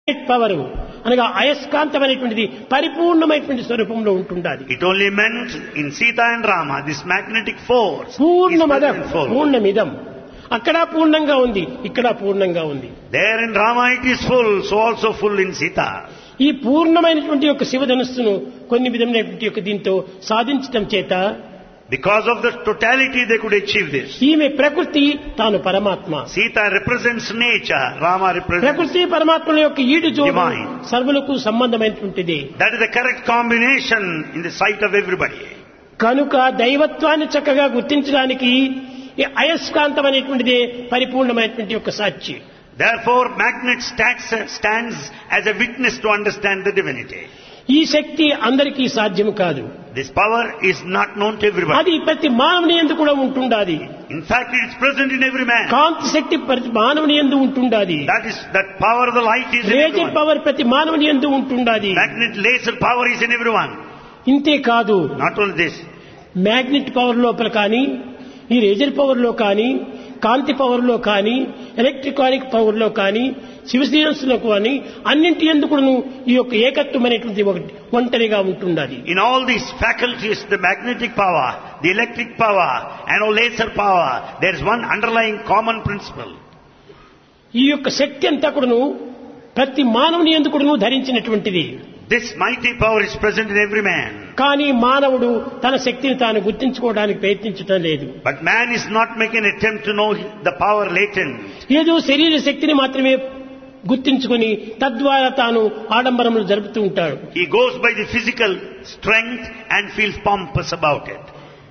Power అనగా అయస్కాంతమైనటువంటిది పరిపూర్ణమైనటువంటి స్వరూపంలో ఉంటుండాలి It only meant in Sita and Rama, this magnetic force is పూర్ణమదం present full. పూర్ణమిదం అక్కడ పూర్ణంగా ఉంది ఇక్కడ పూర్ణంగా ఉంది There in Rama it is full, so also full in Sita. ఈ పూర్ణమైనటువంటి యొక్క శివధనుస్సును కొన్ని విధమైనటువంటి యొక్క దీంతో సాధించటం చేత Because of the totality they could achieve this. ఈమె ప్రకృతి తాను పరమాత్మ Sita represents nature, Rama represents. ప్రకృతి పరమాత్మల యొక్క ఈడు జోడు Divine. సర్వులకు సంబంధమైనటువంటిది That is the correct combination in the sight of everybody. కనుక దైవత్వాన్ని చక్కగా గుర్తించడానికి ఈ అయస్కాంతం అనేటువంటిదే పరిపూర్ణమైనటువంటి యొక్క సాక్షి Therefore, magnet stands, stands as a witness to understand the divinity. ఈ శక్తి అందరికీ సాధ్యం కాదు This power is not known to everybody. అది ప్రతి మానవుని ఎందు కూడా ఉంటుండాది In fact, it is present in every man. కాంతి శక్తి ప్రతి మానవుని ఎందు ఉంటుండాది That is, that power of the light is in razor everyone. Power ప్రతి మానవుని ఎందు ఉంటుండాది Magnet laser power is in everyone. ఇంతే కాదు Not only this, magnet power లోపల కానీ ఈ రేజర్ పవర్ లో కానీ కాంతి పవర్ లో కానీ ఎలక్ట్రికానిక్ పవర్ లో కానీ శివసీనస్ లో కానీ అన్నింటి ఎందుకును ఈ యొక్క ఏకత్వం అనేటువంటి ఒకటి ఒంటరిగా ఉంటుండాలి in all these faculties, the magnetic power, the electric power, and all laser power, there is one underlying common principle. ఈ యొక్క శక్తి అంతా కూడాను ప్రతి మానవుని ఎందుకును ధరించినటువంటిది This mighty power is present in every man. కానీ మానవుడు తన శక్తిని తాను గుర్తించుకోవడానికి ప్రయత్నించడం లేదు But man is not making an attempt to know the power latent. ఏదో శరీర శక్తిని మాత్రమే గుర్తించుకొని తద్వారా తాను ఆడంబరములు జరుపుతూ ఉంటాడు He goes by the physical strength and feels pompous about it.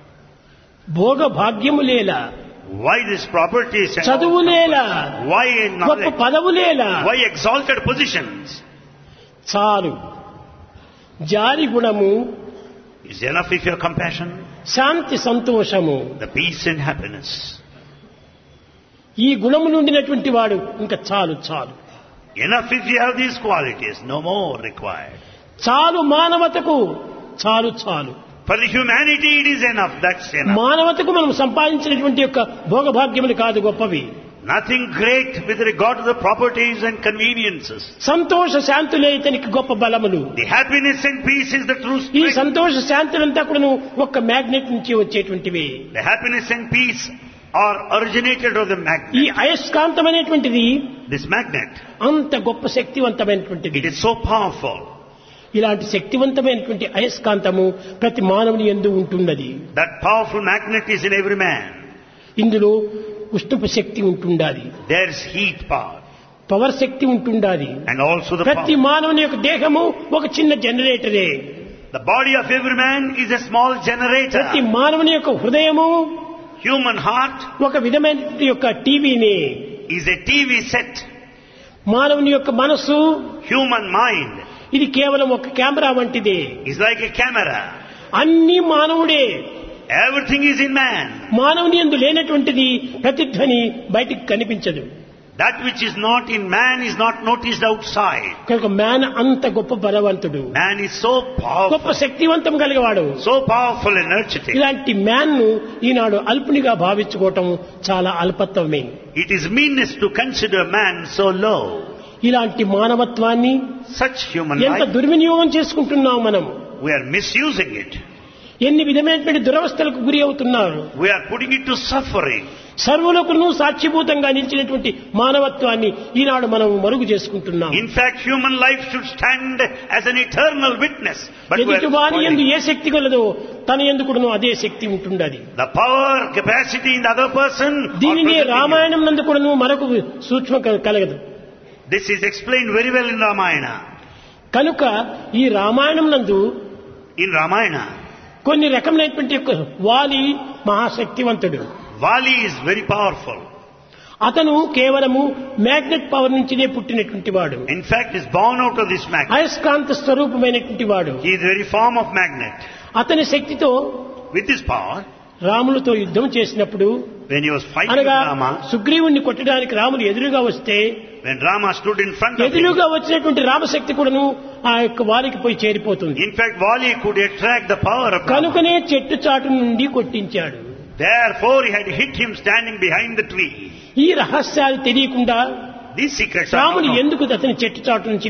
భోగ భాగ్యము లేలా Why these properties? and all- చదువులేలా Why గొప్ప knowledge? పదవులేలా Why exalted positions? చాలు జారి గుణము Is enough if you have compassion, శాంతి సంతోషము the peace and happiness. ఈ గుణము నుండినటువంటి వాడు ఇంకా చాలు చాలు Enough if you have these qualities, no more required. చాలు మానవతకు చాలు చాలు For the humanity it is enough, that's enough. మానవతకు మనం సంపాదించినటువంటి యొక్క భోగభాగ్యములు కాదు గొప్పవి Nothing great with regard to the properties and conveniences. సంతోష శాంతులే ఇతనికి గొప్ప బలములు The happiness and peace is the true ఈ strength. సంతోష శాంతులంతా కూడా ఒక్క మ్యాగ్నెట్ నుంచి వచ్చేటువంటివి The happiness and peace are originated of the ఈ magnet. అయస్కాంతం అనేటువంటిది This magnet, అంత గొప్ప శక్తివంతమైనటువంటిది it is so powerful. ఇలాంటి శక్తివంతమైనటువంటి అయస్కాంతము ప్రతి మానవుని ఎందు ఉంటున్నది That powerful magnet is in every man. ఇందులో ఉష్ణపు శక్తి ఉంటుండాలి There's heat power పవర్ శక్తి ఉంటుండాలి and also the ప్రతి power. మానవుని యొక్క దేహము ఒక చిన్న జనరేటరే The body of every man is a small ప్రతి generator. మానవుని యొక్క హృదయము Human heart ఒక విధమైన యొక్క టీవీని is a TV set. మానవుని యొక్క మనస్సు Human mind ఇది కేవలం ఒక కెమెరా వంటిదే is like a camera. అన్ని మానవుడే Everything is in man. మానవుని ఎందు లేనటువంటిది ప్రతిధ్వని బయటికి కనిపించదు That which is not in man is not noticed outside. కనుక మ్యాన్ అంత గొప్ప బలవంతుడు Man is so గొప్ప powerful, శక్తివంతం కలిగవాడు so powerful and energetic. ఇలాంటి మ్యాన్ ను ఈనాడు అల్పునిగా భావించుకోవటం చాలా అల్పత్వమే It is meanness to consider man so low. ఇలాంటి మానవత్వాన్ని Such human ఎంత life, దుర్వినియోగం చేసుకుంటున్నాం మనం we are misusing it. ఎన్ని విధమైనటువంటి దురవస్థలకు గురి అవుతున్నారు We are putting it to suffering. సర్వులకును సాక్షిభూతంగా నిలిచినటువంటి మానవత్వాన్ని ఈనాడు మనం మరుగు చేసుకుంటున్నాం In fact, human life should stand as an eternal witness. But we ఎదుటి are వారి ఎందు spoiling. ఏ శక్తి కలదో తన ఎందుకును అదే శక్తి ఉంటుండది the power, capacity in the other person. are దీనినే present in you. రామాయణం నందు కూడాను మరొక సూక్ష్మ క- కలగదు This is explained very well in Ramayana. కనుక ఈ రామాయణం నందు In Ramayana, కొన్ని రకమైనటువంటి యొక్క వాలి మహాశక్తివంతుడు Vali is very powerful. అతను కేవలము మ్యాగ్నెట్ పవర్ నుంచినే పుట్టినటువంటి వాడు In fact, is born out of this magnet. అయస్కాంత స్వరూపమైనటువంటి వాడు He is the very form of magnet. అతని శక్తితో With this power, రాములతో యుద్ధం చేసినప్పుడు when he was fighting అనగా with Rama, సుగ్రీవుణ్ణి కొట్టడానికి రాములు ఎదురుగా వస్తే when Rama stood in front of him, ఎదురుగా వచ్చినటువంటి రామశక్తి కూడాను ఆ యొక్క వారికి పోయి చేరిపోతుంది in fact, Vali could attract the power of Rama. కనుకనే చెట్టు చాటు నుండి కొట్టించాడు Therefore, he had hit him standing behind the tree. ఈ రహస్యాలు తెలియకుండా These secrets are రాముడు not known. ఎందుకు అతని చెట్టు చాటు నుంచి